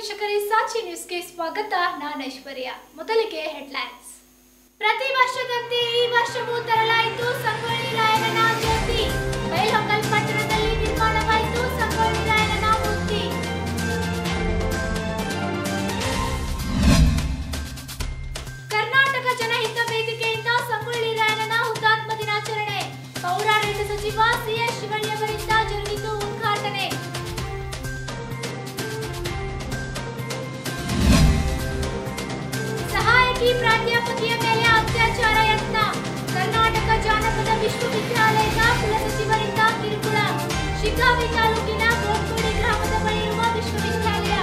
ವೀಕ್ಷಕರೇ ಸಾಚಿ ನ್ಯೂಸ್ಗೆ ಸ್ವಾಗತ ನಾನು ಐಶ್ವರ್ಯ ಮೊದಲಿಗೆ ಹೆಡ್ಲೈನ್ಸ್ ಪ್ರತಿ ವರ್ಷದಂತೆ ಈ ವರ್ಷವೂ ತರಲಾಯಿತು ಸಂಗೊಳ್ಳಿ ರಾಯಣ್ಣನ ಜ್ಯೋತಿ ಬೈಲಹೊಂಗಲ್ ಪಟ್ಟಣದಲ್ಲಿ ನಿರ್ಮಾಣವಾಯಿತು ಸಂಗೊಳ್ಳಿ ರಾಯಣ್ಣನ ಮೂರ್ತಿ ಕರ್ನಾಟಕ ಜನಹಿತ ವೇದಿಕೆಯಿಂದ ಸಂಗೊಳ್ಳಿ ರಾಯಣ್ಣನ ಹುತಾತ್ಮ ದಿನಾಚರಣೆ ಪೌರಾಡಳಿತ ಸಚಿವ ಸಿಎಸ್ ಶಿವಳ್ಳಿ ಅವರಿಂದ ಜರುಗಿತು ಉದ್ಘಾಟನೆ ಸಹಾಯಕಿ ಪ್ರಾಧ್ಯಾಪಕಿಯ ಮೇಲೆ ಅತ್ಯಾಚಾರ ಯತ್ನ ಕರ್ನಾಟಕ ಜಾನಪದ ವಿಶ್ವವಿದ್ಯಾಲಯದ ಕುಲಸಚಿವರಿಂದ ಕಿರುಕುಳ ಶಿಗ್ಗಾವಿ ತಾಲೂಕಿನ ಗೋಡ್ಕೋಡಿ ಗ್ರಾಮದ ಬಳಿ ಇರುವ ವಿಶ್ವವಿದ್ಯಾಲಯ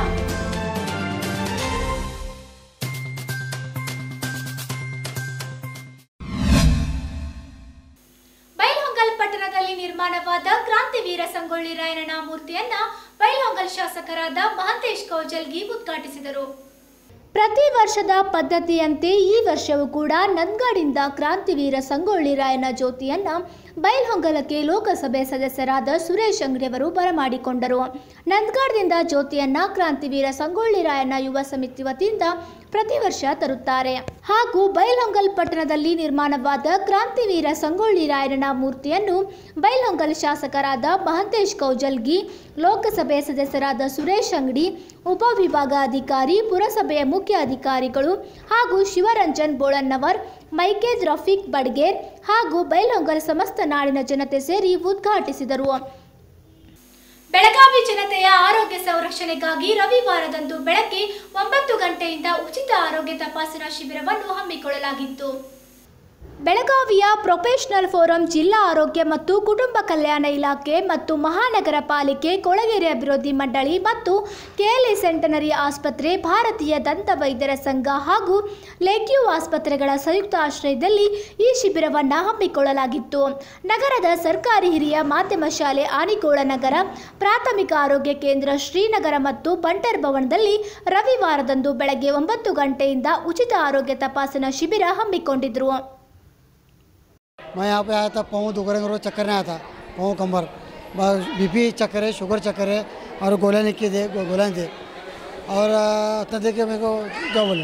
ಬೈಲಹೊಂಗಲ್ ಪಟ್ಟಣದಲ್ಲಿ ನಿರ್ಮಾಣವಾದ ಕ್ರಾಂತಿವೀರ ಸಂಗೊಳ್ಳಿ ರಾಯಣ್ಣನ ಮೂರ್ತಿಯನ್ನ ಬೈಲಹೊಂಗಲ್ ಶಾಸಕರಾದ ಮಹಂತೇಶ್ ಕೌಜಲ್ಗಿ ಉದ್ಘಾಟಿಸಿದರು ಪ್ರತಿ ವರ್ಷದ ಪದ್ಧತಿಯಂತೆ ಈ ವರ್ಷವೂ ಕೂಡ ನಂದ್ಗಾಡಿಂದ ಕ್ರಾಂತಿವೀರ ಸಂಗೊಳ್ಳಿ ರಾಯನ ಜ್ಯೋತಿಯನ್ನ ಬೈಲ್ಹೊಂಗಲಕ್ಕೆ ಲೋಕಸಭೆ ಸದಸ್ಯರಾದ ಸುರೇಶ್ ಅಂಗಡಿಯವರು ಬರಮಾಡಿಕೊಂಡರು ನಂದ್ಗಾಡ್ದಿಂದ ಜ್ಯೋತಿಯನ್ನ ಕ್ರಾಂತಿವೀರ ಸಂಗೊಳ್ಳಿ ರಾಯನ ಯುವ ಸಮಿತಿ ವತಿಯಿಂದ ಪ್ರತಿ ವರ್ಷ ತರುತ್ತಾರೆ ಹಾಗೂ ಬೈಲ್ಹೊಂಗಲ್ ಪಟ್ಟಣದಲ್ಲಿ ನಿರ್ಮಾಣವಾದ ಕ್ರಾಂತಿವೀರ ಸಂಗೊಳ್ಳಿ ರಾಯಣ್ಣನ ಮೂರ್ತಿಯನ್ನು ಬೈಲ್ಹೊಂಗಲ್ ಶಾಸಕರಾದ ಮಹಂತೇಶ್ ಕೌಜಲ್ಗಿ ಲೋಕಸಭೆ ಸದಸ್ಯರಾದ ಸುರೇಶ್ ಅಂಗಡಿ ಉಪವಿಭಾಗಾಧಿಕಾರಿ ಪುರಸಭೆಯ ಮುಖ್ಯ ಅಧಿಕಾರಿಗಳು ಹಾಗೂ ಶಿವರಂಜನ್ ಬೋಳನ್ನವರ್ ಮೈಕೇಜ್ ರಫೀಕ್ ಬಡ್ಗೇರ್ ಹಾಗೂ ಬೈಲ್ಹೊಂಗಲ್ ಸಮಸ್ತ ನಾಡಿನ ಜನತೆ ಸೇರಿ ಉದ್ಘಾಟಿಸಿದರು ಬೆಳಗಾವಿ ಜನತೆಯ ಆರೋಗ್ಯ ಸಂರಕ್ಷಣೆಗಾಗಿ ರವಿವಾರದಂದು ಬೆಳಗ್ಗೆ ಒಂಬತ್ತು ಗಂಟೆಯಿಂದ ಉಚಿತ ಆರೋಗ್ಯ ತಪಾಸಣಾ ಶಿಬಿರವನ್ನು ಹಮ್ಮಿಕೊಳ್ಳಲಾಗಿತ್ತು ಬೆಳಗಾವಿಯ ಪ್ರೊಫೆಷನಲ್ ಫೋರಂ ಜಿಲ್ಲಾ ಆರೋಗ್ಯ ಮತ್ತು ಕುಟುಂಬ ಕಲ್ಯಾಣ ಇಲಾಖೆ ಮತ್ತು ಮಹಾನಗರ ಪಾಲಿಕೆ ಕೊಳಗೇರಿ ಅಭಿವೃದ್ಧಿ ಮಂಡಳಿ ಮತ್ತು ಕೆಎಲ್ಇ ಸೆಂಟನರಿ ಆಸ್ಪತ್ರೆ ಭಾರತೀಯ ದಂತ ವೈದ್ಯರ ಸಂಘ ಹಾಗೂ ಲೇಕ್ಯೂ ಆಸ್ಪತ್ರೆಗಳ ಸಂಯುಕ್ತ ಆಶ್ರಯದಲ್ಲಿ ಈ ಶಿಬಿರವನ್ನು ಹಮ್ಮಿಕೊಳ್ಳಲಾಗಿತ್ತು ನಗರದ ಸರ್ಕಾರಿ ಹಿರಿಯ ಮಾಧ್ಯಮ ಶಾಲೆ ಆನಿಗೋಳ ನಗರ ಪ್ರಾಥಮಿಕ ಆರೋಗ್ಯ ಕೇಂದ್ರ ಶ್ರೀನಗರ ಮತ್ತು ಬಂಟರ್ ಭವನದಲ್ಲಿ ರವಿವಾರದಂದು ಬೆಳಗ್ಗೆ ಒಂಬತ್ತು ಗಂಟೆಯಿಂದ ಉಚಿತ ಆರೋಗ್ಯ ತಪಾಸಣಾ ಶಿಬಿರ ಹಮ್ಮಿಕೊಂಡಿದ್ರು मैं यहाँ पे आया था पाँव दुख रहे रोज चक्कर नहीं आया था पाँव कमर बीपी चक्कर है शुगर चक्कर है और गोलियाँ लिखी दे गो, गोलियाँ दे और अ, उतना देख के मेरे को क्या बोलूँ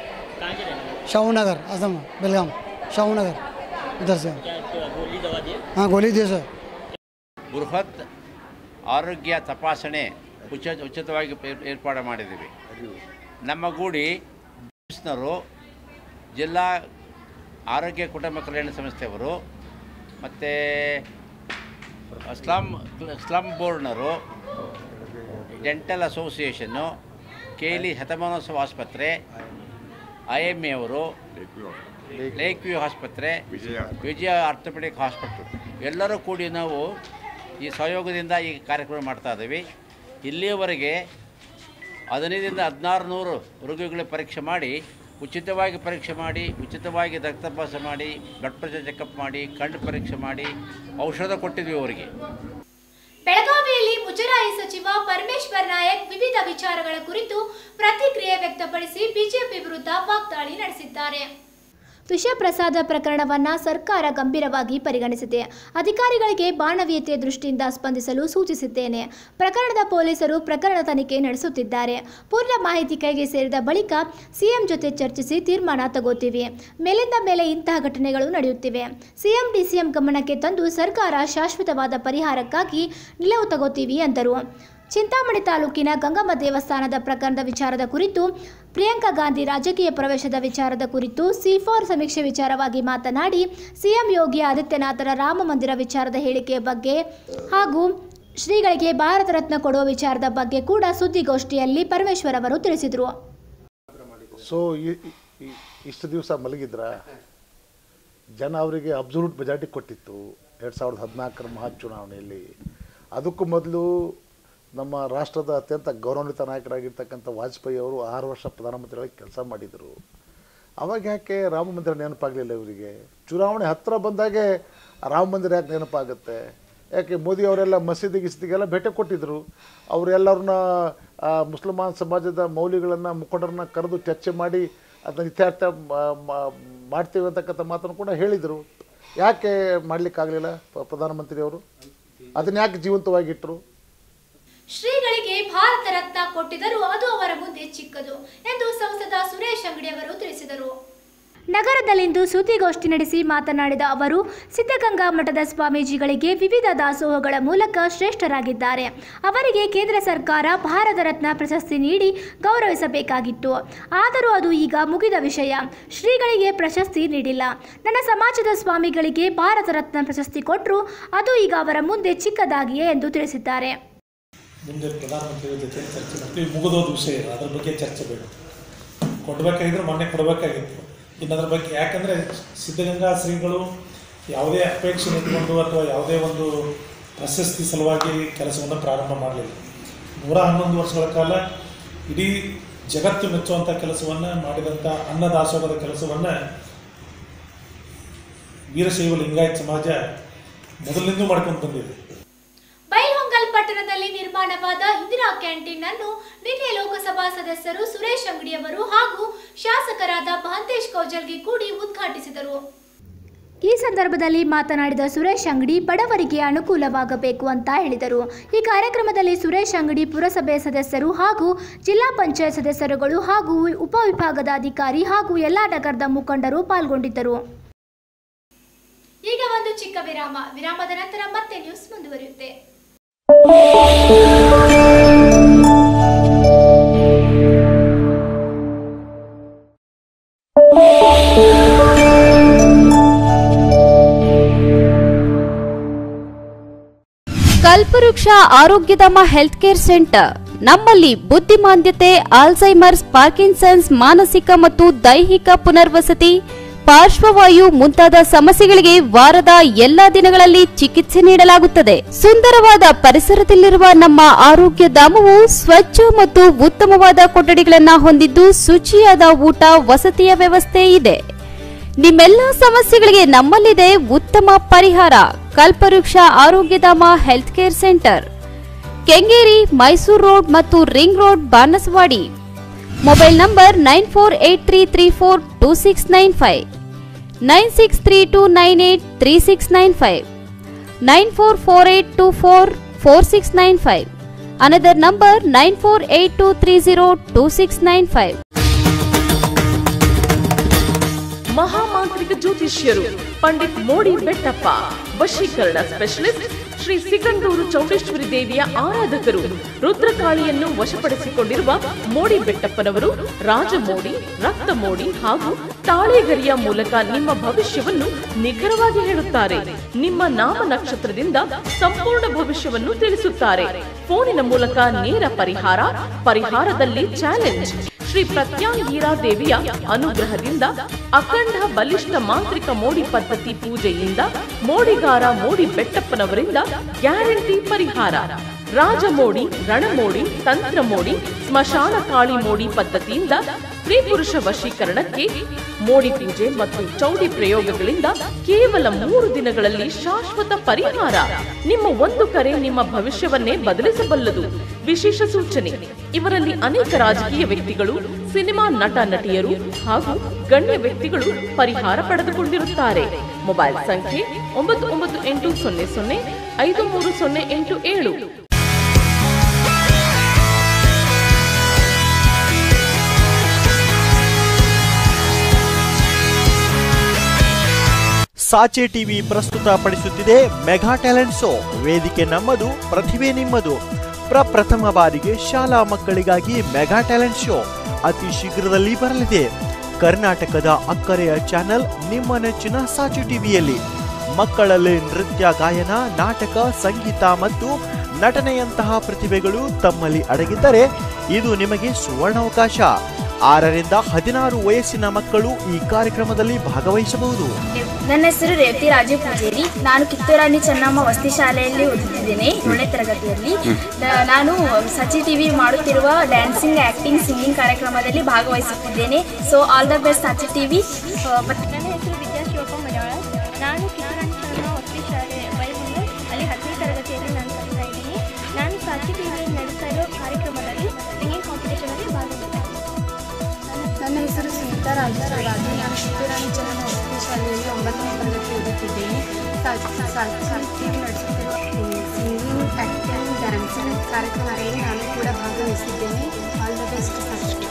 शाहू नगर असम बेलगाम शाहू नगर उधर से हाँ गोली दिए सर ಬೃಹತ್ ಆರೋಗ್ಯ ತಪಾಸಣೆ ಉಚ ಉಚಿತವಾಗಿ ಏರ್- ಏರ್ಪಾಡು ಮಾಡಿದ್ದೀವಿ ನಮ್ಮ ಗೂಡಿ ಬಿಸ್ನವರು ಜಿಲ್ಲಾ ಆರೋಗ್ಯ ಕುಟುಂಬ ಕಲ್ಯಾಣ ಸಂಸ್ಥೆಯವರು ಮತ್ತು ಸ್ಲಮ್ ಸ್ಲಮ್ ಬೋರ್ಡ್ನವರು ಡೆಂಟಲ್ ಅಸೋಸಿಯೇಷನ್ನು ಕೇಲಿ ಶತಮಾನೋತ್ಸವ ಆಸ್ಪತ್ರೆ ಐ ಎಮ್ ಎ ಅವರು ಲೇಕ್ ವ್ಯೂ ಆಸ್ಪತ್ರೆ ವಿಜಯ ಆರ್ಥೋಪೆಡಿಕ್ ಹಾಸ್ಪಿಟಲ್ ಎಲ್ಲರೂ ಕೂಡಿ ನಾವು ಈ ಸಹಯೋಗದಿಂದ ಈ ಕಾರ್ಯಕ್ರಮ ಮಾಡ್ತಾ ಇದ್ದೀವಿ ಇಲ್ಲಿಯವರೆಗೆ ಹದಿನೈದರಿಂದ ಹದಿನಾರು ನೂರು ರೋಗಿಗಳಿಗೆ ಪರೀಕ್ಷೆ ಮಾಡಿ ಉಚಿತವಾಗಿ ಪರೀಕ್ಷೆ ಮಾಡಿ ಉಚಿತವಾಗಿ ರಕ್ತ ತಪಾಸಣೆ ಮಾಡಿ ಬ್ಲಡ್ ಪ್ರೆಷರ್ ಚೆಕಪ್ ಮಾಡಿ ಕಣ್ಣು ಪರೀಕ್ಷೆ ಮಾಡಿ ಔಷಧ ಕೊಟ್ಟಿದ್ವಿ ಅವರಿಗೆ ಬೆಳಗಾವಿಯಲ್ಲಿ ಮುಜರಾಯಿ ಸಚಿವ ಪರಮೇಶ್ವರ್ ನಾಯಕ್ ವಿವಿಧ ವಿಚಾರಗಳ ಕುರಿತು ಪ್ರತಿಕ್ರಿಯೆ ವ್ಯಕ್ತಪಡಿಸಿ ಬಿಜೆಪಿ ವಿರುದ್ಧ ವಾಗ್ದಾಳಿ ನಡೆಸಿದ್ದಾರೆ ವಿಷ ಪ್ರಸಾದ ಪ್ರಕರಣವನ್ನ ಸರ್ಕಾರ ಗಂಭೀರವಾಗಿ ಪರಿಗಣಿಸಿದೆ ಅಧಿಕಾರಿಗಳಿಗೆ ಮಾನವೀಯತೆಯ ದೃಷ್ಟಿಯಿಂದ ಸ್ಪಂದಿಸಲು ಸೂಚಿಸಿದ್ದೇನೆ ಪ್ರಕರಣದ ಪೊಲೀಸರು ಪ್ರಕರಣ ತನಿಖೆ ನಡೆಸುತ್ತಿದ್ದಾರೆ ಪೂರ್ಣ ಮಾಹಿತಿ ಕೈಗೆ ಸೇರಿದ ಬಳಿಕ ಸಿಎಂ ಜೊತೆ ಚರ್ಚಿಸಿ ತೀರ್ಮಾನ ತಗೋತೀವಿ ಮೇಲಿಂದ ಮೇಲೆ ಇಂತಹ ಘಟನೆಗಳು ನಡೆಯುತ್ತಿವೆ ಸಿಎಂ ಡಿಸಿಎಂ ಗಮನಕ್ಕೆ ತಂದು ಸರ್ಕಾರ ಶಾಶ್ವತವಾದ ಪರಿಹಾರಕ್ಕಾಗಿ ನಿಲುವು ತಗೋತೀವಿ ಎಂದರು ಚಿಂತಾಮಣಿ ತಾಲೂಕಿನ ಗಂಗಮ್ಮ ದೇವಸ್ಥಾನದ ಪ್ರಕರಣದ ವಿಚಾರದ ಕುರಿತು ಪ್ರಿಯಾಂಕಾ ಗಾಂಧಿ ರಾಜಕೀಯ ಪ್ರವೇಶದ ವಿಚಾರದ ಕುರಿತು ಸಿಫಾರ್ ಸಮೀಕ್ಷೆ ವಿಚಾರವಾಗಿ ಮಾತನಾಡಿ ಸಿಎಂ ಯೋಗಿ ಆದಿತ್ಯನಾಥರ ರಾಮ ಮಂದಿರ ವಿಚಾರದ ಹೇಳಿಕೆಯ ಬಗ್ಗೆ ಹಾಗೂ ಶ್ರೀಗಳಿಗೆ ಭಾರತ ರತ್ನ ಕೊಡುವ ವಿಚಾರದ ಬಗ್ಗೆ ಕೂಡ ಸುದ್ದಿಗೋಷ್ಠಿಯಲ್ಲಿ ಪರಮೇಶ್ವರ್ ಅವರು ತಿಳಿಸಿದರು ಸೊ ಈ- ಈ- ಇಷ್ಟು ದಿವಸ ಮಲಗಿದ್ರ ಜನ ಅವರಿಗೆ ಅಬ್ಸಲ್ಯೂಟ್ ಮೆಜಾರಿಟಿ ಕೊಟ್ಟಿತ್ತು ಎರಡು ಸಾವಿರದ ಹದಿನಾಲ್ಕರ ಮಹಾ ಚುನಾವಣೆಯಲ್ಲಿ ಅದಕ್ಕೂ ಮೊದಲು ನಮ್ಮ ರಾಷ್ಟ್ರದ ಅತ್ಯಂತ ಗೌರವಾನ್ವಿತ ನಾಯಕರಾಗಿರ್ತಕ್ಕಂಥ ವಾಜಪೇಯಿ ಅವರು ಆರು ವರ್ಷ ಪ್ರಧಾನಮಂತ್ರಿಯಾಗಿ ಕೆಲಸ ಮಾಡಿದರು ಅವಾಗ ಯಾಕೆ ರಾಮ ಮಂದಿರ ನೆನಪಾಗಲಿಲ್ಲ ಇವರಿಗೆ ಚುನಾವಣೆ ಹತ್ತಿರ ಬಂದಾಗೆ ರಾಮ ಮಂದಿರ ಯಾಕೆ ನೆನಪಾಗುತ್ತೆ ಯಾಕೆ ಮೋದಿ ಅವರೆಲ್ಲ ಮಸೀದಿ ಗಿಸ್ದಿಗೆಲ್ಲ ಭೇಟಿ ಕೊಟ್ಟಿದ್ದರು ಅವರೆಲ್ಲರನ್ನ ಮುಸಲ್ಮಾನ್ ಸಮಾಜದ ಮೌಲ್ಯಗಳನ್ನು ಮುಖಂಡರನ್ನ ಕರೆದು ಚರ್ಚೆ ಮಾಡಿ ಅದನ್ನ ಇತ್ಯರ್ಥ ಮ- ಮ- ಮಾಡ್ತೀವಿ ಅಂತಕ್ಕಂಥ ಮಾತನ್ನು ಕೂಡ ಹೇಳಿದರು ಯಾಕೆ ಮಾಡಲಿಕ್ಕಾಗಲಿಲ್ಲ ಪ್ರಧಾನಮಂತ್ರಿಯವರು ಅದನ್ನ ಯಾಕೆ ಜೀವಂತವಾಗಿಟ್ಟರು ಶ್ರೀಗಳಿಗೆ ಭಾರತ ರತ್ನ ಕೊಟ್ಟಿದ್ದರೂ ಅದು ಅವರ ಮುಂದೆ ಚಿಕ್ಕದು ಎಂದು ಸಂಸದ ಸುರೇಶ್ ಅಂಗಡಿ ಅವರು ತಿಳಿಸಿದರು ನಗರದಲ್ಲಿಂದು ಸುದ್ದಿಗೋಷ್ಠಿ ನಡೆಸಿ ಮಾತನಾಡಿದ ಅವರು ಸಿದ್ಧಗಂಗಾ ಮಠದ ಸ್ವಾಮೀಜಿಗಳಿಗೆ ವಿವಿಧ ದಾಸೋಹಗಳ ಮೂಲಕ ಶ್ರೇಷ್ಠರಾಗಿದ್ದಾರೆ ಅವರಿಗೆ ಕೇಂದ್ರ ಸರ್ಕಾರ ಭಾರತ ರತ್ನ ಪ್ರಶಸ್ತಿ ನೀಡಿ ಗೌರವಿಸಬೇಕಾಗಿತ್ತು ಆದರೂ ಅದು ಈಗ ಮುಗಿದ ವಿಷಯ ಶ್ರೀಗಳಿಗೆ ಪ್ರಶಸ್ತಿ ನೀಡಿಲ್ಲ ನನ್ನ ಸಮಾಜದ ಸ್ವಾಮಿಗಳಿಗೆ ಭಾರತ ರತ್ನ ಪ್ರಶಸ್ತಿ ಕೊಟ್ಟರು ಅದು ಈಗ ಅವರ ಮುಂದೆ ಚಿಕ್ಕದಾಗಿಯೇ ಎಂದು ತಿಳಿಸಿದ್ದಾರೆ ಮುಂದೆ ಪ್ರಧಾನಮಂತ್ರಿಗಳ ಜೊತೆ ಚರ್ಚೆ ಮಾಡ್ತೀವಿ ಮುಗಿದೋದ ವಿಷಯ ಅದ್ರ ಬಗ್ಗೆ ಚರ್ಚೆ ಬೇಡ ಕೊಡಬೇಕಾಗಿದ್ರೆ ಮೊನ್ನೆ ಕೊಡಬೇಕಾಗಿತ್ತು ಇನ್ನು ಅದ್ರ ಬಗ್ಗೆ ಯಾಕಂದರೆ ಸಿದ್ಧಗಂಗಾ ಶ್ರೀಗಳು ಯಾವುದೇ ಅಪೇಕ್ಷೆ ಇಟ್ಕೊಂಡು ಅಥವಾ ಯಾವುದೇ ಒಂದು ಪ್ರಶಸ್ತಿ ಸಲುವಾಗಿ ಕೆಲಸವನ್ನು ಪ್ರಾರಂಭ ಮಾಡಲಿಲ್ಲ ನೂರ ಹನ್ನೊಂದು ವರ್ಷಗಳ ಕಾಲ ಇಡೀ ಜಗತ್ತು ಮೆಚ್ಚುವಂಥ ಕೆಲಸವನ್ನು ಮಾಡಿದಂಥ ಅನ್ನದಾಸೋಹದ ಕೆಲಸವನ್ನು ವೀರಶೈವ ಲಿಂಗಾಯತ್ ಸಮಾಜ ಮೊದಲಿಂದೂ ಮಾಡ್ಕೊಂಡು ಬಂದಿದೆ ಬೈಲ್ಹೊಂಗಲ್ ಪಟ್ಟಣದಲ್ಲಿ ನಿರ್ಮಾಣವಾದ ಇಂದಿರಾ ಕ್ಯಾಂಟೀನ್ ಅನ್ನು ನಿನ್ನೆ ಲೋಕಸಭಾ ಸದಸ್ಯರು ಸುರೇಶ್ ಅಂಗಡಿ ಅವರು ಹಾಗೂ ಶಾಸಕರಾದ ಮಹಂತೇಶ್ ಕೌಜಲ್ಗಿ ಕೂಡಿ ಉದ್ಘಾಟಿಸಿದರು ಈ ಸಂದರ್ಭದಲ್ಲಿ ಮಾತನಾಡಿದ ಸುರೇಶ್ ಅಂಗಡಿ ಬಡವರಿಗೆ ಅನುಕೂಲವಾಗಬೇಕು ಅಂತ ಹೇಳಿದರು ಈ ಕಾರ್ಯಕ್ರಮದಲ್ಲಿ ಸುರೇಶ್ ಅಂಗಡಿ ಪುರಸಭೆ ಸದಸ್ಯರು ಹಾಗೂ ಜಿಲ್ಲಾ ಪಂಚಾಯತ್ ಸದಸ್ಯರುಗಳು ಹಾಗೂ ಉಪವಿಭಾಗದ ಅಧಿಕಾರಿ ಹಾಗೂ ಎಲ್ಲಾ ನಗರದ ಮುಖಂಡರು ಪಾಲ್ಗೊಂಡಿದ್ದರು ಈಗ ಒಂದು ಚಿಕ್ಕ ವಿರಾಮ ವಿರಾಮದ ನಂತರ ಮತ್ತೆ ನ್ಯೂಸ್ ಮುಂದುವರಿಯುತ್ತೆ ಕಲ್ಪವೃಕ್ಷ ಆರೋಗ್ಯಧಾಮ ಹೆಲ್ತ್ ಕೇರ್ ಸೆಂಟರ್ ನಮ್ಮಲ್ಲಿ ಬುದ್ಧಿಮಾಂದ್ಯತೆ ಆಲ್ಝೈಮರ್ಸ್ ಪಾರ್ಕಿನ್ಸನ್ಸ್ ಮಾನಸಿಕ ಮತ್ತು ದೈಹಿಕ ಪುನರ್ವಸತಿ ಪಾರ್ಶ್ವವಾಯು ಮುಂತಾದ ಸಮಸ್ಯೆಗಳಿಗೆ ವಾರದ ಎಲ್ಲಾ ದಿನಗಳಲ್ಲಿ ಚಿಕಿತ್ಸೆ ನೀಡಲಾಗುತ್ತದೆ ಸುಂದರವಾದ ಪರಿಸರದಲ್ಲಿರುವ ನಮ್ಮ ಆರೋಗ್ಯ ಧಾಮವು ಸ್ವಚ್ಛ ಮತ್ತು ಉತ್ತಮವಾದ ಕೊಠಡಿಗಳನ್ನು ಹೊಂದಿದ್ದು ಶುಚಿಯಾದ ಊಟ ವಸತಿಯ ವ್ಯವಸ್ಥೆ ಇದೆ ನಿಮ್ಮೆಲ್ಲ ಸಮಸ್ಯೆಗಳಿಗೆ ನಮ್ಮಲ್ಲಿದೆ ಉತ್ತಮ ಪರಿಹಾರ Kalpavriksha Arogyadhama health care centre Kengeri Mysuru road ಮತ್ತು ring road Banaswadi mobile number nine four eight three three four two six nine five nine six three two nine eight three six nine five nine four four eight two four four six nine five another number nine four eight two three zero two six nine five ಮಹಾಮಾಂತ್ರಿಕ ಜ್ಯೋತಿಷ್ಯರು ಪಂಡಿತ್ ಮೋಡಿ ಬೆಟ್ಟಪ್ಪ ವಶೀಕರಣ specialist Shri Sigandur Chowdeshwari ದೇವಿಯ ಆರಾಧಕರು ರುದ್ರಕಾಳಿಯನ್ನು ವಶಪಡಿಸಿಕೊಂಡಿರುವ ಮೋಡಿ ಬೆಟ್ಟಪ್ಪನವರು ರಾಜಮೋಡಿ ರಕ್ತ ಮೋಡಿ ಹಾಗೂ ತಾಳೆಗರಿಯ ಮೂಲಕ ನಿಮ್ಮ ಭವಿಷ್ಯವನ್ನು ನಿಖರವಾಗಿ ಹೇಳುತ್ತಾರೆ ನಿಮ್ಮ ನಾಮ ನಕ್ಷತ್ರದಿಂದ ಸಂಪೂರ್ಣ ಭವಿಷ್ಯವನ್ನು ತಿಳಿಸುತ್ತಾರೆ ಫೋನಿನ ಮೂಲಕ ನೇರ ಪರಿಹಾರ ಪರಿಹಾರದಲ್ಲಿ ಚಾಲೆಂಜ್ ಶ್ರೀ ಪ್ರತ್ಯಾಂಗೀರಾ ದೇವಿಯ ಅನುಗ್ರಹದಿಂದ ಅಖಂಡ ಬಲಿಷ್ಠ ಮಾಂತ್ರಿಕ ಮೋಡಿ ಪದ್ಧತಿ ಪೂಜೆಯಿಂದ ಮೋಡಿಗಾರ ಮೋಡಿ ಬೆಟ್ಟಪ್ಪನವರಿಂದ ಗ್ಯಾರಂಟಿ ಪರಿಹಾರ ರಾಜಮೋಡಿ ರಣಮೋಡಿ ತಂತ್ರ ಮೋಡಿ ಸ್ಮಶಾನ ಕಾಳಿ ಮೋಡಿ ಪದ್ಧತಿಯಿಂದ ಸ್ತ್ರೀ ಪುರುಷ ವಶೀಕರಣಕ್ಕೆ ಮೋಡಿ ಪೂಜೆ ಮತ್ತು ಚೌಡಿ ಪ್ರಯೋಗಗಳಿಂದ ಕೇವಲ ಮೂರು ದಿನಗಳಲ್ಲಿ ಶಾಶ್ವತ ಪರಿಹಾರ ನಿಮ್ಮ ಒಂದು ಕರೆ ನಿಮ್ಮ ಭವಿಷ್ಯವನ್ನೇ ಬದಲಿಸಬಲ್ಲದು ವಿಶೇಷ ಸೂಚನೆ ಇವರಲ್ಲಿ ಅನೇಕ ರಾಜಕೀಯ ವ್ಯಕ್ತಿಗಳು ಸಿನಿಮಾ ನಟ ನಟಿಯರು ಹಾಗೂ ಗಣ್ಯ ವ್ಯಕ್ತಿಗಳು ಪರಿಹಾರ ಪಡೆದುಕೊಂಡಿರುತ್ತಾರೆ ಮೊಬೈಲ್ ಸಂಖ್ಯೆ ಒಂಬತ್ತು ಒಂಬತ್ತು ಎಂಟು ಸೊನ್ನೆ ಸೊನ್ನೆ ಐದು ಮೂರು ಸೊನ್ನೆ ಎಂಟು ಏಳು ಸಾಚೆ ಟಿವಿ ಪ್ರಸ್ತುತ ಪಡಿಸುತ್ತಿದೆ ಮೆಗಾ ಟ್ಯಾಲೆಂಟ್ ಶೋ ವೇದಿಕೆ ನಮ್ಮದು ಪ್ರತಿಭೆ ನಿಮ್ಮದು ಪ್ರಪ್ರಥಮ ಬಾರಿಗೆ ಶಾಲಾ ಮಕ್ಕಳಿಗಾಗಿ ಮೆಗಾ ಟ್ಯಾಲೆಂಟ್ ಶೋ ಅತಿ ಶೀಘ್ರದಲ್ಲಿ ಬರಲಿದೆ ಕರ್ನಾಟಕದ ಅಕ್ಕರೆಯ ಚಾನೆಲ್ ನಿಮ್ಮ ನೆಚ್ಚಿನ ಸಾಚೆ ಟಿವಿಯಲ್ಲಿ ಮಕ್ಕಳಲ್ಲಿ ನೃತ್ಯ ಗಾಯನ ನಾಟಕ ಸಂಗೀತ ಮತ್ತು ನಟನೆಯಂತಹ ಪ್ರತಿಭೆಗಳು ತಮ್ಮಲ್ಲಿ ಅಡಗಿದ್ದರೆ ಇದು ನಿಮಗೆ ಸುವರ್ಣಾವಕಾಶ ಆರರಿಂದ ಹದಿನಾರು ವಯಸ್ಸಿನ ಮಕ್ಕಳು ಈ ಕಾರ್ಯಕ್ರಮದಲ್ಲಿ ಭಾಗವಹಿಸಬಹುದು ನನ್ನ ಹೆಸರು ರೇವತಿ ರಾಜು ಪೂಜೇರಿ ನಾನು ಕಿತ್ತೂರಾಣಿ ಚೆನ್ನಮ್ಮ ವಸತಿ ಶಾಲೆಯಲ್ಲಿ ಓದುತ್ತಿದ್ದೇನೆ ಏಳನೇ ತರಗತಿಯಲ್ಲಿ ನ- ನಾನು ಸಚಿ ಟಿವಿ ಮಾಡುತ್ತಿರುವ ಡ್ಯಾನ್ಸಿಂಗ್ ಆ್ಯಕ್ಟಿಂಗ್ ಸಿಂಗಿಂಗ್ ಕಾರ್ಯಕ್ರಮದಲ್ಲಿ ಭಾಗವಹಿಸುತ್ತಿದ್ದೇನೆ so all the best Sachi TV ನನ್ನ ಹೆಸರು ವಿದ್ಯಾ ಶಿವಪ್ಪ ಮಲಯಾಳ ನಾನು ಕಿತ್ತೂರಾಣಿ ಚೆನ್ನಮ್ಮ ವಸತಿ ಶಾಲೆ ಬೈಬಂದು ಅಲ್ಲಿ ಹತ್ತನೇ ತರಗತಿಯಲ್ಲಿ ನಾನು ಕಲಿತಾ ಇದ್ದೀನಿ ನಾನು ಸಾಕ್ಷಿ ಟಿವಿಯಲ್ಲಿ ನಡೆಸ್ತಾ ಇರೋ ಕಾರ್ಯಕ್ರಮದಲ್ಲಿ ಸಿಂಗಿಂಗ್ ಕಾಂಪಿಟೇಷನಲ್ಲಿ ಭಾಗವಹಿಸ್ತೀನಿ ನನ್ನ ಹೆಸರು ಸುನೀತಾ ರಾಜರಾಜು ನಾನು ಕಿತ್ತೂರಾಣಿ ಚೆನ್ನಮ್ಮ ವಸತಿ ಶಾಲೆಯಲ್ಲಿ ಒಂಬತ್ತನೇ ತರಗತಿ ಓದುತ್ತಿದ್ದೇನೆ ಸಾಹಿತ್ಯ ನಡೆಸುತ್ತಿರುವ ಸಿಂಗಿಂಗ್ ಆ್ಯಕ್ಟಿಂಗ್ ಡ್ಯಾನ್ಸಿಂಗ್ ಕಾರ್ಯಕ್ರಮದಲ್ಲಿ ನಾನು ಕೂಡ ಭಾಗವಹಿಸಿದ್ದೇನೆ ಆಲ್ ದ ಬೆಸ್ಟ್ ಫಸ್ಟ್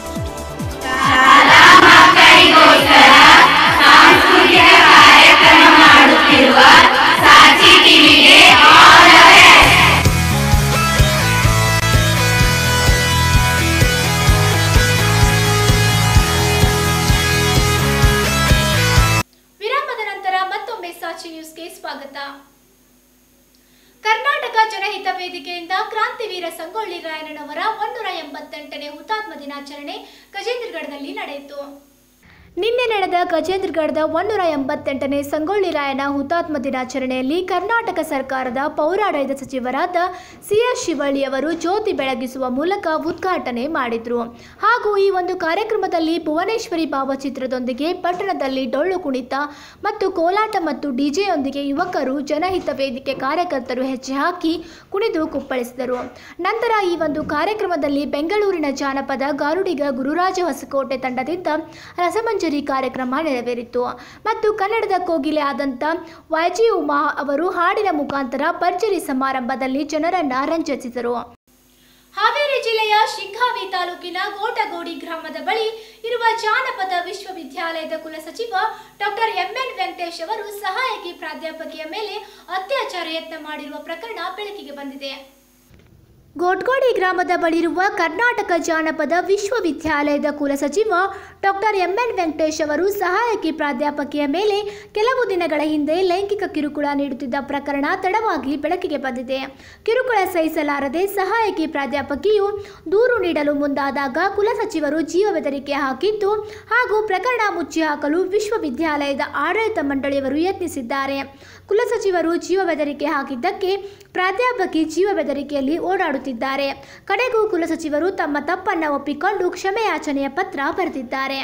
ವೇದಿಕೆಯಿಂದ ಕ್ರಾಂತಿವೀರ ಸಂಗೊಳ್ಳಿ ರಾಯಣ್ಣನವರ ಒಂದೂರ ಎಂಬತ್ತೆಂಟನೇ ಹುತಾತ್ಮ ದಿನಾಚರಣೆ ಗಜೇಂದ್ರಗಢದಲ್ಲಿ ನಡೆಯಿತು ನಿನ್ನೆ ನಡೆದ ಗಜೇಂದ್ರಗಢದ ಒಂದೂರ ಎಂಬತ್ತೆಂಟನೇ ಸಂಗೊಳ್ಳಿ ರಾಯನ ಹುತಾತ್ಮ ದಿನಾಚರಣೆಯಲ್ಲಿ ಕರ್ನಾಟಕ ಸರ್ಕಾರದ ಪೌರಾಡಳಿತ ಸಚಿವರಾದ ಸಿ ಎಸ್ ಶಿವಳ್ಳಿ ಅವರು ಜ್ಯೋತಿ ಬೆಳಗಿಸುವ ಮೂಲಕ ಉದ್ಘಾಟನೆ ಮಾಡಿದರು ಹಾಗೂ ಈ ಒಂದು ಕಾರ್ಯಕ್ರಮದಲ್ಲಿ ಭುವನೇಶ್ವರಿ ಭಾವಚಿತ್ರದೊಂದಿಗೆ ಪಟ್ಟಣದಲ್ಲಿ ಡೊಳ್ಳು ಕುಣಿತ ಮತ್ತು ಕೋಲಾಟ ಮತ್ತು ಡಿಜೆಯೊಂದಿಗೆ ಯುವಕರು ಜನಹಿತ ವೇದಿಕೆ ಕಾರ್ಯಕರ್ತರು ಹೆಜ್ಜೆ ಹಾಕಿ ಕುಣಿದು ಕುಪ್ಪಳಿಸಿದರು ನಂತರ ಈ ಒಂದು ಕಾರ್ಯಕ್ರಮದಲ್ಲಿ ಬೆಂಗಳೂರಿನ ಜಾನಪದ ಗಾರುಡಿಗ ಗುರುರಾಜ ಹೊಸಕೋಟೆ ತಂಡದಿಂದ ರಸಮಂಜರಿ ಕಾರ್ಯಕ್ರಮ ನೆರವೇರಿತು ಮತ್ತು ಕನ್ನಡದ ಕೋಗಿಲೆ ಆದಂಥ ವೈಜಿ ಉಮಾ ಅವರು ಹಾಡಿನ ಮುಖಾಂತರ ಭರ್ಜರಿ ಸಮಾರಂಭದಲ್ಲಿ ಜನರನ್ನ ರಂಜಿಸಿದರು ಹಾವೇರಿ ಜಿಲ್ಲೆಯ ಶಿಗ್ಗಾವಿ ತಾಲೂಕಿನ ಗೋಟಗೋಡಿ ಗ್ರಾಮದ ಬಳಿ ಇರುವ ಜಾನಪದ ವಿಶ್ವವಿದ್ಯಾಲಯದ ಕುಲಸಚಿವ ಡಾಕ್ಟರ್ ಎಂಎನ್ ವೆಂಕಟೇಶ್ ಅವರು ಸಹಾಯಕಿ ಪ್ರಾಧ್ಯಾಪಕಿಯ ಮೇಲೆ ಅತ್ಯಾಚಾರ ಯತ್ನ ಮಾಡಿರುವ ಪ್ರಕರಣ ಬೆಳಕಿಗೆ ಬಂದಿದೆ ಗೋಟ್ಗೋಡಿ ಗ್ರಾಮದ ಬಳಿರುವ ಕರ್ನಾಟಕ ಜಾನಪದ ವಿಶ್ವವಿದ್ಯಾಲಯದ ಕುಲಸಚಿವ ಡಾಕ್ಟರ್ ಎಂಎನ್ ವೆಂಕಟೇಶ್ ಅವರು ಸಹಾಯಕಿ ಪ್ರಾಧ್ಯಾಪಕಿಯ ಮೇಲೆ ಕೆಲವು ದಿನಗಳ ಹಿಂದೆ ಲೈಂಗಿಕ ಕಿರುಕುಳ ನೀಡುತ್ತಿದ್ದ ಪ್ರಕರಣ ತಡವಾಗಿ ಬೆಳಕಿಗೆ ಬಂದಿದೆ ಕಿರುಕುಳ ಸಹಿಸಲಾರದೆ ಸಹಾಯಕಿ ಪ್ರಾಧ್ಯಾಪಕಿಯು ದೂರು ನೀಡಲು ಮುಂದಾದಾಗ ಕುಲಸಚಿವರು ಜೀವ ಬೆದರಿಕೆ ಹಾಕಿದ್ದು ಹಾಗೂ ಪ್ರಕರಣ ಮುಚ್ಚಿ ಹಾಕಲು ವಿಶ್ವವಿದ್ಯಾಲಯದ ಆಡಳಿತ ಮಂಡಳಿಯವರು ಯತ್ನಿಸಿದ್ದಾರೆ ಕುಲಸಚಿವರು ಜೀವ ಬೆದರಿಕೆ ಹಾಕಿದ್ದಕ್ಕೆ ಪ್ರಾಧ್ಯಾಪಕಿ ಜೀವ ಬೆದರಿಕೆಯಲ್ಲಿ ಓಡಾಡುತ್ತಿದ್ದಾರೆ ಕಡೆಗೂ ಕುಲಸಚಿವರು ತಮ್ಮ ತಪ್ಪನ್ನು ಒಪ್ಪಿಕೊಂಡು ಕ್ಷಮೆಯಾಚನೆಯ ಪತ್ರ ಬರೆದಿದ್ದಾರೆ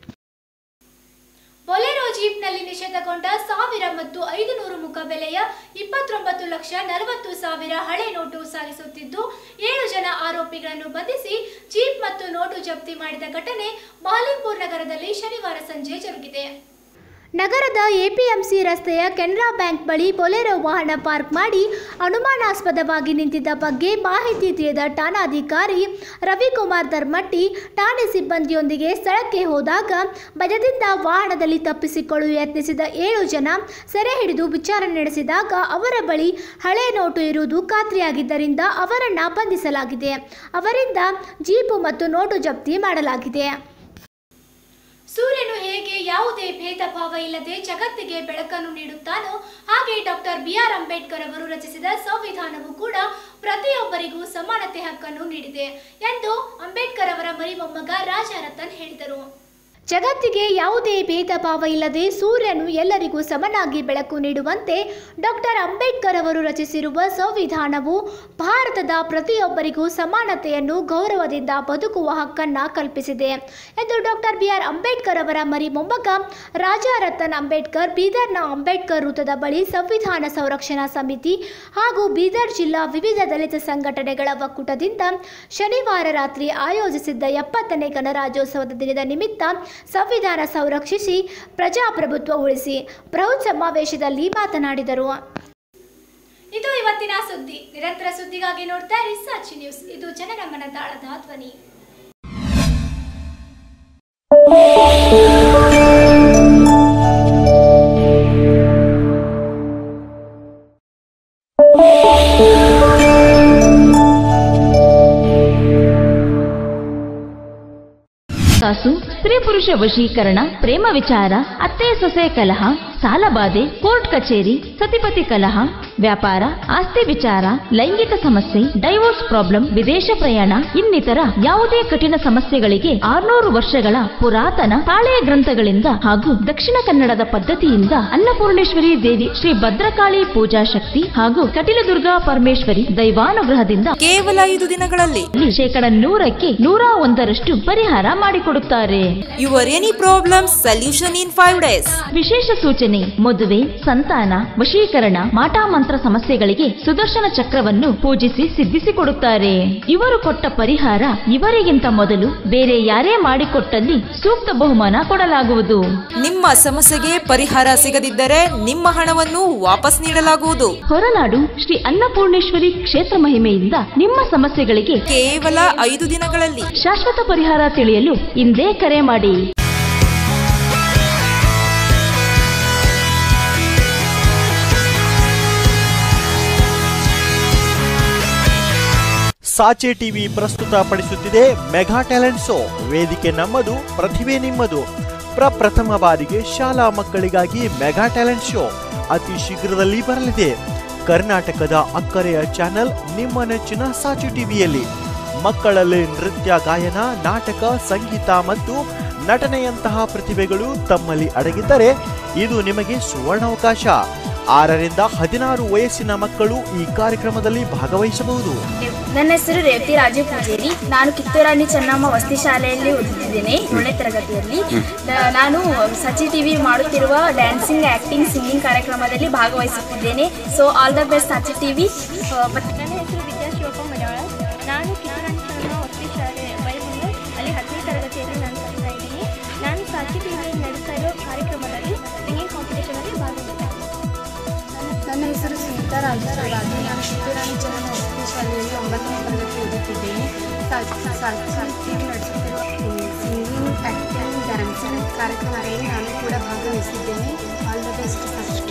ಬೊಲೆರೋ ಜೀಪ್ನಲ್ಲಿ ನಿಷೇಧಗೊಂಡ ಸಾವಿರ ಮತ್ತು ಐದು ನೂರು ಮುಖ ಬೆಲೆಯ ಇಪ್ಪತ್ತೊಂಬತ್ತು ಲಕ್ಷ ನಲವತ್ತು ಸಾವಿರ ಹಳೆ ನೋಟು ಸಾಗಿಸುತ್ತಿದ್ದು ಏಳು ಜನ ಆರೋಪಿಗಳನ್ನು ಬಂಧಿಸಿ ಜೀಪ್ ಮತ್ತು ನೋಟು ಜಪ್ತಿ ಮಾಡಿದ ಘಟನೆ ಮಾಲಿಂಪುರ್ ನಗರದಲ್ಲಿ ಶನಿವಾರ ಸಂಜೆ ಜರುಗಿದೆ ನಗರದ ಎಪಿಎಂಸಿ ರಸ್ತೆಯ ಕೆನರಾ ಬ್ಯಾಂಕ್ ಬಳಿ ಬೊಲೆರೋ ವಾಹನ ಪಾರ್ಕ್ ಮಾಡಿ ಅನುಮಾನಾಸ್ಪದವಾಗಿ ನಿಂತಿದ್ದ ಬಗ್ಗೆ ಮಾಹಿತಿ ತಿಳಿದ ಠಾಣಾಧಿಕಾರಿ ರವಿಕುಮಾರ್ ಧರ್ಮಟ್ಟಿ ಠಾಣೆ ಸಿಬ್ಬಂದಿಯೊಂದಿಗೆ ಸ್ಥಳಕ್ಕೆ ಹೋದಾಗ ಭಯದಿಂದ ವಾಹನದಲ್ಲಿ ತಪ್ಪಿಸಿಕೊಳ್ಳಲು ಯತ್ನಿಸಿದ ಏಳು ಜನ ಸೆರೆ ಹಿಡಿದು ವಿಚಾರಣೆ ನಡೆಸಿದಾಗ ಅವರ ಬಳಿ ಹಳೆ ನೋಟು ಇರುವುದು ಖಾತ್ರಿಯಾಗಿದ್ದರಿಂದ ಅವರನ್ನ ಬಂಧಿಸಲಾಗಿದೆ ಅವರಿಂದ ಜೀಪು ಮತ್ತು ನೋಟು ಜಪ್ತಿ ಮಾಡಲಾಗಿದೆ ಸೂರ್ಯನು ಹೇಗೆ ಯಾವುದೇ ಭೇದ ಭಾವ ಇಲ್ಲದೆ ಜಗತ್ತಿಗೆ ಬೆಳಕನ್ನು ನೀಡುತ್ತಾನೋ ಹಾಗೆ ಡಾಕ್ಟರ್ ಬಿ ಆರ್ ಅಂಬೇಡ್ಕರ್ ಅವರು ರಚಿಸಿದ ಸಂವಿಧಾನವು ಕೂಡ ಪ್ರತಿಯೊಬ್ಬರಿಗೂ ಸಮಾನತೆ ಹಕ್ಕನ್ನು ನೀಡಿದೆ ಎಂದು ಅಂಬೇಡ್ಕರ್ ಅವರ ಮರಿಮೊಮ್ಮಗ ರಾಜಾರತನ್ ಹೇಳಿದರು ಜಗತ್ತಿಗೆ ಯಾವುದೇ ಭೇದ ಭಾವ ಇಲ್ಲದೆ ಸೂರ್ಯನು ಎಲ್ಲರಿಗೂ ಸಮನಾಗಿ ಬೆಳಕು ನೀಡುವಂತೆ ಡಾಕ್ಟರ್ ಅಂಬೇಡ್ಕರ್ ಅವರು ರಚಿಸಿರುವ ಸಂವಿಧಾನವು ಭಾರತದ ಪ್ರತಿಯೊಬ್ಬರಿಗೂ ಸಮಾನತೆಯನ್ನು ಗೌರವದಿಂದ ಬದುಕುವ ಹಕ್ಕನ್ನು ಕಲ್ಪಿಸಿದೆ ಎಂದು ಡಾಕ್ಟರ್ ಬಿ ಆರ್ ಅಂಬೇಡ್ಕರ್ ಅವರ ಮರಿ ಮೊಮ್ಮಗ ರಾಜಾ ರತನ್ ಅಂಬೇಡ್ಕರ್ ಬೀದರ್ನ ಅಂಬೇಡ್ಕರ್ ವೃತ್ತದ ಬಳಿ ಸಂವಿಧಾನ ಸಂರಕ್ಷಣಾ ಸಮಿತಿ ಹಾಗೂ ಬೀದರ್ ಜಿಲ್ಲಾ ವಿವಿಧ ದಲಿತ ಸಂಘಟನೆಗಳ ಒಕ್ಕೂಟದಿಂದ ಶನಿವಾರ ರಾತ್ರಿ ಆಯೋಜಿಸಿದ್ದ ಎಪ್ಪತ್ತನೇ ಗಣರಾಜ್ಯೋತ್ಸವದ ದಿನದ ನಿಮಿತ್ತ ಸಂವಿಧಾನ ಸಂರಕ್ಷಿಸಿ ಪ್ರಜಾಪ್ರಭುತ್ವ ಉಳಿಸಿ ಬೃಹತ್ ಸಮಾವೇಶದಲ್ಲಿ ಮಾತನಾಡಿದರು ಇದು ಇವತ್ತಿನ ಸುದ್ದಿ ನಿರಂತರ ಸುದ್ದಿಗಾಗಿ ನೋಡ್ತಾ ಇರಿ ಸಾಚಿ ನ್ಯೂಸ್ ಇದು ಜನನಮನ ತಾಳದ ಧ್ವನಿ ಕಾಸು ಸ್ತ್ರೀ ಪುರುಷ ವಶೀಕರಣ ಪ್ರೇಮ ವಿಚಾರ ಅತ್ತೆ ಸೊಸೆ ಕಲಹ ಸಾಲಬಾಧೆ ಕೋರ್ಟ್ ಕಚೇರಿ ಸತಿಪತಿ ಕಲಹ ವ್ಯಾಪಾರ ಆಸ್ತಿ ವಿಚಾರ ಲೈಂಗಿಕ ಸಮಸ್ಯೆ ಡೈವೋರ್ಸ್ ಪ್ರಾಬ್ಲಮ್ ವಿದೇಶ ಪ್ರಯಾಣ ಇನ್ನಿತರ ಯಾವುದೇ ಕಠಿಣ ಸಮಸ್ಯೆಗಳಿಗೆ ಆರ್ನೂರು ವರ್ಷಗಳ ಪುರಾತನ ತಾಳೆಯ ಗ್ರಂಥಗಳಿಂದ ಹಾಗೂ ದಕ್ಷಿಣ ಕನ್ನಡದ ಪದ್ಧತಿಯಿಂದ ಅನ್ನಪೂರ್ಣೇಶ್ವರಿ ದೇವಿ ಶ್ರೀ ಭದ್ರಕಾಳಿ ಪೂಜಾ ಶಕ್ತಿ ಹಾಗೂ ಕಟಿಲದುರ್ಗಾ ಪರಮೇಶ್ವರಿ ದೈವಾನುಗ್ರಹದಿಂದ ಕೇವಲ ಐದು ದಿನಗಳಲ್ಲಿ ಶೇಕಡ ನೂರಕ್ಕೆ ನೂರ ಒಂದರಷ್ಟು ಪರಿಹಾರ ಮಾಡಿಕೊಡುತ್ತಾರೆ your any problem solution in five days ವಿಶೇಷ ಸೂಚನೆ ಮದುವೆ ಸಂತಾನ ವಶೀಕರಣ ಮಾಟಾಮಂತ್ರ ಸಮಸ್ಯೆಗಳಿಗೆ ಸುದರ್ಶನ ಚಕ್ರವನ್ನು ಪೂಜಿಸಿ ಸಿದ್ಧಿಸಿಕೊಡುತ್ತಾರೆ ಇವರು ಕೊಟ್ಟ ಪರಿಹಾರ ಇವರಿಗಿಂತ ಮೊದಲು ಬೇರೆ ಯಾರೇ ಮಾಡಿಕೊಟ್ಟಲ್ಲಿ ಸೂಕ್ತ ಬಹುಮಾನ ಕೊಡಲಾಗುವುದು ನಿಮ್ಮ ಸಮಸ್ಯೆಗೆ ಪರಿಹಾರ ಸಿಗದಿದ್ದರೆ ನಿಮ್ಮ ಹಣವನ್ನು ವಾಪಸ್ ನೀಡಲಾಗುವುದು ಹೊರನಾಡು ಶ್ರೀ ಅನ್ನಪೂರ್ಣೇಶ್ವರಿ ಕ್ಷೇತ್ರ ಮಹಿಮೆಯಿಂದ ನಿಮ್ಮ ಸಮಸ್ಯೆಗಳಿಗೆ ಕೇವಲ ಐದು ದಿನಗಳಲ್ಲಿ ಶಾಶ್ವತ ಪರಿಹಾರ ತಿಳಿಯಲು ಇಂದೇ ಕರೆ ಮಾಡಿ ಸಾಚೆ ಟಿವಿ ಪ್ರಸ್ತುತಪಡಿಸುತ್ತಿದೆ ಮೆಗಾ ಟ್ಯಾಲೆಂಟ್ ಶೋ ವೇದಿಕೆ ನಮ್ಮದು ಪ್ರತಿಭೆ ನಿಮ್ಮದು ಪ್ರಪ್ರಥಮ ಬಾರಿಗೆ ಶಾಲಾ ಮಕ್ಕಳಿಗಾಗಿ ಮೆಗಾ ಟ್ಯಾಲೆಂಟ್ ಶೋ ಅತಿ ಶೀಘ್ರದಲ್ಲಿ ಬರಲಿದೆ ಕರ್ನಾಟಕದ ಅಕ್ಕರೆಯ ಚಾನೆಲ್ ನಿಮ್ಮ ನೆಚ್ಚಿನ ಸಾಚು ಟಿವಿಯಲ್ಲಿ ಮಕ್ಕಳಲ್ಲಿ ನೃತ್ಯ ಗಾಯನ ನಾಟಕ ಸಂಗೀತ ಮತ್ತು ನಟನೆಯಂತಹ ಪ್ರತಿಭೆಗಳು ತಮ್ಮಲ್ಲಿ ಅಡಗಿದ್ದರೆ ಇದು ನಿಮಗೆ ಸುವರ್ಣಾವಕಾಶ ಆರರಿಂದ ಹದಿನಾರು ವಯಸ್ಸಿನ ಮಕ್ಕಳು ಈ ಕಾರ್ಯಕ್ರಮದಲ್ಲಿ ಭಾಗವಹಿಸಬಹುದು ನನ್ನ ಹೆಸರು ರೇವತಿ ರಾಜು ಪೂಜೇರಿ ನಾನು ಕಿತ್ತೂರಾಣಿ ಚೆನ್ನಮ್ಮ ವಸತಿ ಶಾಲೆಯಲ್ಲಿ ಓದುತ್ತಿದ್ದೇನೆ ಏಳನೇ ತರಗತಿಯಲ್ಲಿ ನ- ನಾನು ಸಚಿ ಟಿವಿ ಮಾಡುತ್ತಿರುವ ಡ್ಯಾನ್ಸಿಂಗ್ ಆಕ್ಟಿಂಗ್ ಸಿಂಗಿಂಗ್ ಕಾರ್ಯಕ್ರಮದಲ್ಲಿ ಭಾಗವಹಿಸುತ್ತಿದ್ದೇನೆ so all the best Sachi TV ನನ್ನ ಹೆಸರು ವಿದ್ಯಾ ಶಿವಪ್ಪ ಮಲಯಾಳ ನಾನು ಕಿತ್ತೂರಾಣಿ ಚೆನ್ನಮ್ಮ ವಸತಿ ಶಾಲೆ ಬೈಬಂದು ಅಲ್ಲಿ ಹತ್ತನೇ ತರಗತಿಯಲ್ಲಿ ನಾನು ಕಲಿತಾ ಇದ್ದೀನಿ ನಾನು ಸಾಚಿ ಟಿವಿಯಲ್ಲಿ ನಡೆಸ್ತಾ ಇರೋ ಕಾರ್ಯಕ್ರಮದಲ್ಲಿ ಸಿಂಗಿಂಗ್ ಕಾಂಪಿಟೇಷನಲ್ಲಿ ಭಾಗವಹಿಸ್ತಾ ನನ್ನ ಹೆಸರು ಸುನೀತಾ ರಾಜರಾಜು ನಾನು ಕಿತ್ತೂರಾಣಿ ಚೆನ್ನಮ್ಮ ವಸತಿ ಶಾಲೆಯಲ್ಲಿ ಒಂಬತ್ತನೇ ತರಗತಿ ಓದುತ್ತಿದ್ದೇನೆ ಟಿವಿ ನಡೆಸುತ್ತಿರುವ ಸಿಂಗಿಂಗ್ ಆ್ಯಕ್ಟಿಂಗ್ ಡ್ಯಾನ್ಸಿಂಗ್ ಕಾರ್ಯಕ್ರಮದಲ್ಲಿ ನಾನು ಕೂಡ ಭಾಗವಹಿಸಿದ್ದೇನೆ all the best first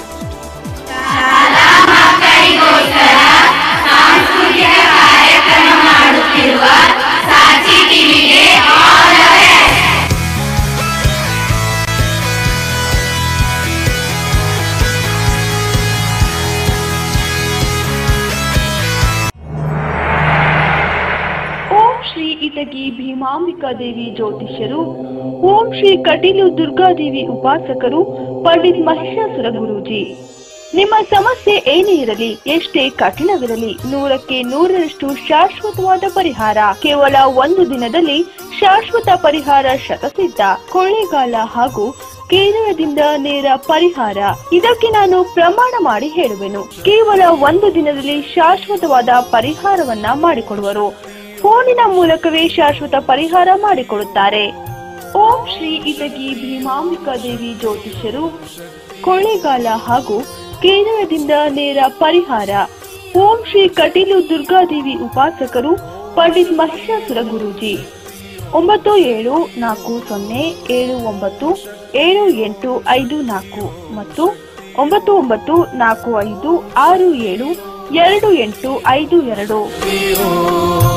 Om Shri Itagi Bhimambika Devi ಜ್ಯೋತಿಷ್ಯರು ಓಂ ಶ್ರೀ ಕಟೀಲು ದುರ್ಗಾದೇವಿ ಉಪಾಸಕರು ಪಂಡಿತ್ ಮಹಿಷಾಸುರ ಗುರೂಜಿ ನಿಮ್ಮ ಸಮಸ್ಯೆ ಏನೇ ಇರಲಿ ಎಷ್ಟೇ ಕಠಿಣವಿರಲಿ ನೂರಕ್ಕೆ ನೂರರಷ್ಟು ಶಾಶ್ವತವಾದ ಪರಿಹಾರ ಕೇವಲ ಒಂದು ದಿನದಲ್ಲಿ ಶಾಶ್ವತ ಪರಿಹಾರ ಶತಸಿದ್ಧ ಕೊಳ್ಳೇಗಾಲ ಹಾಗೂ ಕೇರಳದಿಂದ ನೇರ ಪರಿಹಾರ ಇದಕ್ಕೆ ನಾನು ಪ್ರಮಾಣ ಮಾಡಿ ಹೇಳುವೆನು ಕೇವಲ ಒಂದು ದಿನದಲ್ಲಿ ಶಾಶ್ವತವಾದ ಪರಿಹಾರವನ್ನ ಮಾಡಿಕೊಡುವರು ಫೋನಿನ ಮೂಲಕವೇ ಶಾಶ್ವತ ಪರಿಹಾರ ಮಾಡಿಕೊಡುತ್ತಾರೆ ಓಂ ಶ್ರೀ ಇಟಗಿ ಭೀಮಾಂಬಿಕಾ ದೇವಿ ಜ್ಯೋತಿಷ್ಯರು ಕೊಳ್ಳೇಗಾಲ ಹಾಗೂ ಕೇರಳದಿಂದ ನೇರ ಪರಿಹಾರ ಓಂ ಶ್ರೀ ಕಟೀಲು ದುರ್ಗಾದೇವಿ ಉಪಾಸಕರು ಪಂಡಿತ್ ಮಹಿಷಾಸುರ ಗುರೂಜಿ ಒಂಬತ್ತು ಏಳು ನಾಲ್ಕು ಸೊನ್ನೆ ಏಳು ಒಂಬತ್ತು ಏಳು ಎಂಟು ಐದು ನಾಲ್ಕು ಮತ್ತು ಒಂಬತ್ತು ಒಂಬತ್ತು ನಾಲ್ಕು ಐದು ಆರು ಏಳು ಎರಡು ಎಂಟು ಐದು ಎರಡು